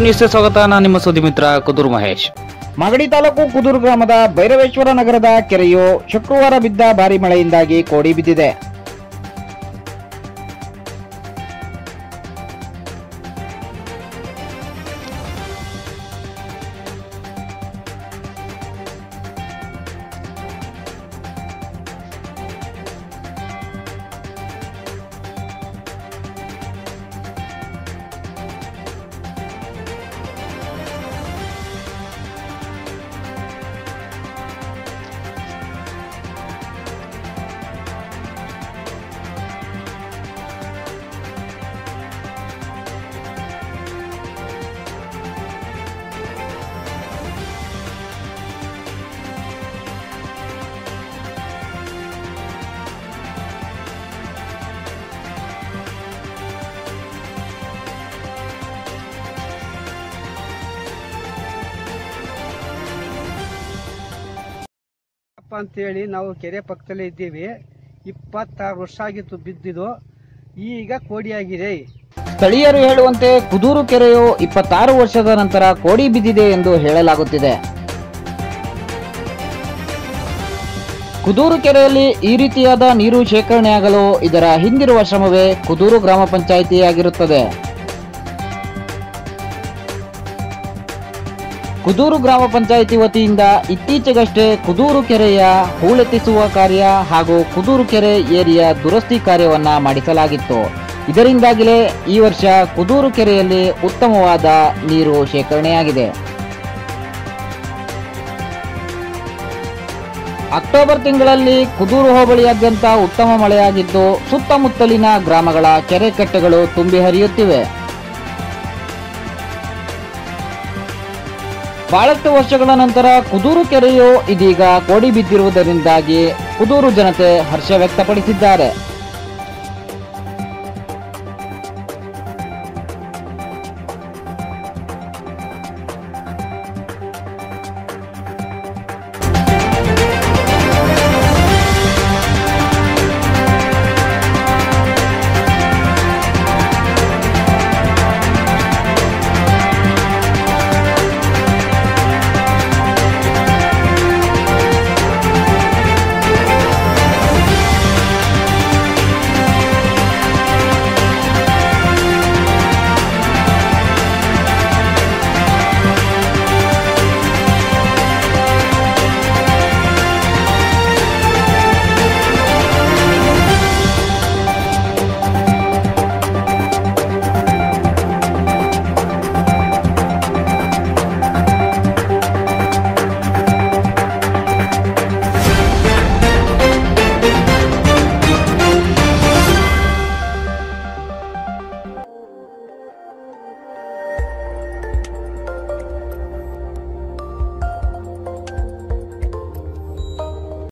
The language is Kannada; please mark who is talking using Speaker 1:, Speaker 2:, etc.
Speaker 1: ನ್ಯೂಸ್ಗೆ ಸ್ವಾಗತ ನಾನು ನಿಮ್ಮ ಸುದ್ದಿ ಮಿತ್ರ ಕುದೂರು ಮಹೇಶ್
Speaker 2: ಮಾಗಡಿ ತಾಲೂಕು ಕುದೂರು ಗ್ರಾಮದ ಭೈರವೇಶ್ವರ ನಗರದ ಕೆರೆಯು ಶುಕ್ರವಾರ ಬಿದ್ದ ಭಾರಿ ಮಳೆಯಿಂದಾಗಿ ಕೋಡಿ ಬಿದ್ದಿದೆ
Speaker 3: ಅಪ್ಪ ಅಂತೇಳಿ ನಾವು ಕೆರೆ ಪಕ್ಕದಲ್ಲೇ ಇದ್ದೀವಿ ಇಪ್ಪತ್ತಾರು ವರ್ಷ ಆಗಿತ್ತು ಬಿದ್ದಿದ್ದು ಈಗ ಕೋಡಿಯಾಗಿದೆ
Speaker 2: ಸ್ಥಳೀಯರು ಹೇಳುವಂತೆ ಕುದೂರು ಕೆರೆಯು ಇಪ್ಪತ್ತಾರು ವರ್ಷದ ನಂತರ ಕೋಡಿ ಬಿದ್ದಿದೆ ಎಂದು ಹೇಳಲಾಗುತ್ತಿದೆ ಕುದೂರು ಕೆರೆಯಲ್ಲಿ ಈ ರೀತಿಯಾದ ನೀರು ಶೇಖರಣೆಯಾಗಲು ಇದರ ಹಿಂದಿರುವ ಶ್ರಮವೇ ಕುದೂರು ಗ್ರಾಮ ಪಂಚಾಯಿತಿಯಾಗಿರುತ್ತದೆ ಕುದೂರು ಗ್ರಾಮ ಪಂಚಾಯಿತಿ ವತಿಯಿಂದ ಇತ್ತೀಚೆಗಷ್ಟೇ ಕುದೂರು ಕೆರೆಯ ಹೂಳೆತ್ತಿಸುವ ಕಾರ್ಯ ಹಾಗೂ ಕುದೂರು ಕೆರೆ ಏರಿಯ ದುರಸ್ತಿ ಕಾರ್ಯವನ್ನ ಮಾಡಿಸಲಾಗಿತ್ತು ಇದರಿಂದಾಗಿಲೇ ಈ ವರ್ಷ ಕುದೂರು ಕೆರೆಯಲ್ಲಿ ಉತ್ತಮವಾದ ನೀರು ಶೇಖರಣೆಯಾಗಿದೆ ಅಕ್ಟೋಬರ್ ತಿಂಗಳಲ್ಲಿ ಕುದೂರು ಹೋಬಳಿಯಾದ್ಯಂತ ಉತ್ತಮ ಮಳೆಯಾಗಿದ್ದು ಸುತ್ತಮುತ್ತಲಿನ ಗ್ರಾಮಗಳ ಕೆರೆ ಕಟ್ಟೆಗಳು ತುಂಬಿ ಹರಿಯುತ್ತಿವೆ ಬಹಳಷ್ಟು ವರ್ಷಗಳ ನಂತರ ಕುದೂರು ಕೆರೆಯು ಇದೀಗ ಕೋಡಿ ಬಿದ್ದಿರುವುದರಿಂದಾಗಿ ಕುದೂರು ಜನತೆ ಹರ್ಷ ವ್ಯಕ್ತಪಡಿಸಿದ್ದಾರೆ